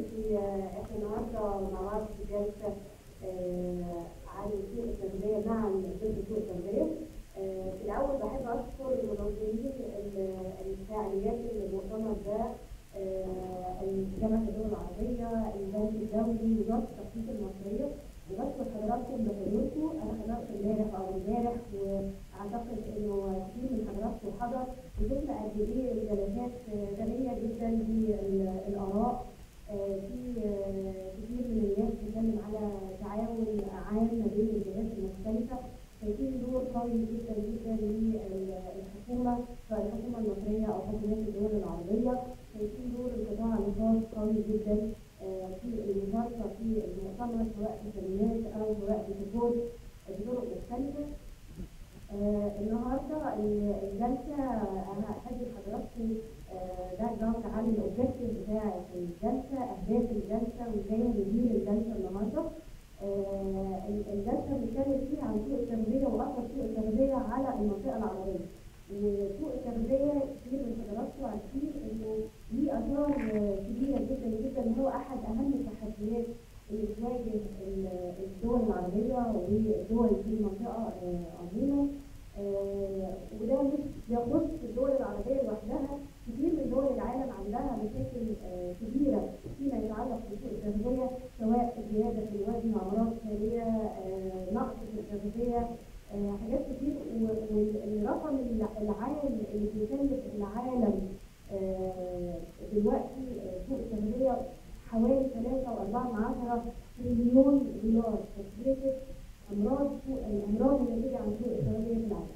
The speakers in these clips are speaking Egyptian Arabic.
في احنا النهارده مع بعض في جلسه آه، عن سوق التغذيه مع ضد سوق التغذيه آه، في الاول بحب اشكر المنظمين ال- الفعاليات المؤتمر ده آه، جامعه الدول العربيه البنك الدولي وزاره التخطيط المصريه وبشكر حضراتكم بحضوركم انا حضرت امبارح او امبارح واعتقد انه كتير من حضراتكم حضر وشفنا قد ايه الجلسات آه، غنيه جدا بالاراء آه، في آه، كتير من الناس بتتكلم على تعاون عام ما بين الجهات المختلفه شايفين دور قوي جدا جدا للحكومه سواء الحكومه المصريه او حكومات الدول العربيه شايفين دور القطاع الخاص قوي جدا آه، في المشاركه في المؤتمر سواء في كلمات او سواء في سكوت بطرق مختلفه آه النهارده ال- الجلسه انا هدي لحضراتكم باك جراوند عن الاوبجيكتيف بتاع الجلسه اهداف الجلسه وازاي هندير الجلسه النهارده آه ال- الجلسه بنتكلم فيها عن سوق التغذيه واثر سوق التغذيه على المنطقه العربيه وسوق التغذيه كتير من حضراتكم عارفين انه ليه اثار آه، كبيره جدا جدا هو احد اهم التحديات اللي بتواجه ال- الدول العربيه والدول في المنطقه آه، عموما آه، وده مش يخص الدول العربيه لوحدها كتير من دول العالم عندها مشاكل آه، كبيره فيما يتعلق بسوق التغذيه سواء زياده في الوزن امراض خاليه آه، نقص في التغذيه آه، حاجات كتير و- والرقم الع- العام اللي بيكلف العالم آه، دلوقتي آه، سوق التغذيه حوالي 3.4 تريليون دولار تكلفه امراض سوق الامراض الناتجه عن سوق التغذيه في العالم.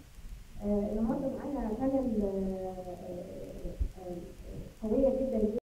آه، النهارده معانا بانل آه، آه، آه، قويه جدا